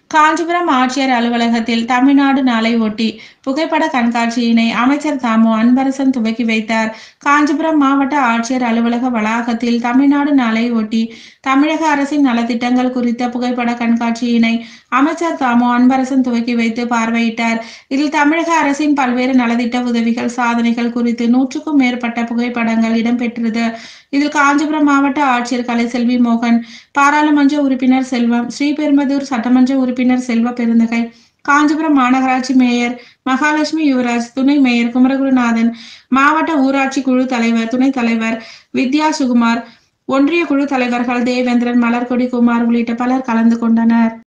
காஞ்சிபுரம் ஆட்சியர் அலுவலகத்தில் தமிழ்நாடு நாளை ஒட்டி புகைப்பட கண்காட்சியினை அமைச்சர் தாமு அன்பரசன் துவக்கி வைத்தார் காஞ்சிபுரம் மாவட்ட ஆட்சியர் அலுவலக வளாகத்தில் தமிழ்நாடு நாளை ஒட்டி தமிழக அரசின் நலத்திட்டங்கள் குறித்த புகைப்பட கண்காட்சியினை அமைச்சர் தாமு அன்பரசன் துவக்கி வைத்து பார்வையிட்டார் இதில் தமிழக அரசின் பல்வேறு நலத்திட்ட உதவிகள் சாதனைகள் குறித்து நூற்றுக்கும் மேற்பட்ட புகைப்படங்கள் இடம்பெற்றது இதில் காஞ்சிபுரம் மாவட்ட ஆட்சியர் கலைசெல்வி மோகன் பாராளுமன்ற உறுப்பினர் செல்வம் ஸ்ரீபெரும்பதூர் சட்டமன்ற உறுப்பினர் செல்வ பெருந்தகை காஞ்சிபுரம் மாநகராட்சி மேயர் மகாலட்சுமி யுவராஜ் துணை மேயர் குமரகுருநாதன் மாவட்ட ஊராட்சி குழு தலைவர் துணைத் தலைவர் வித்யா சுகுமார் ஒன்றிய குழு தலைவர்கள் தேவேந்திரன் மலர்கொடி குமார் உள்ளிட்ட பலர் கலந்து கொண்டனர்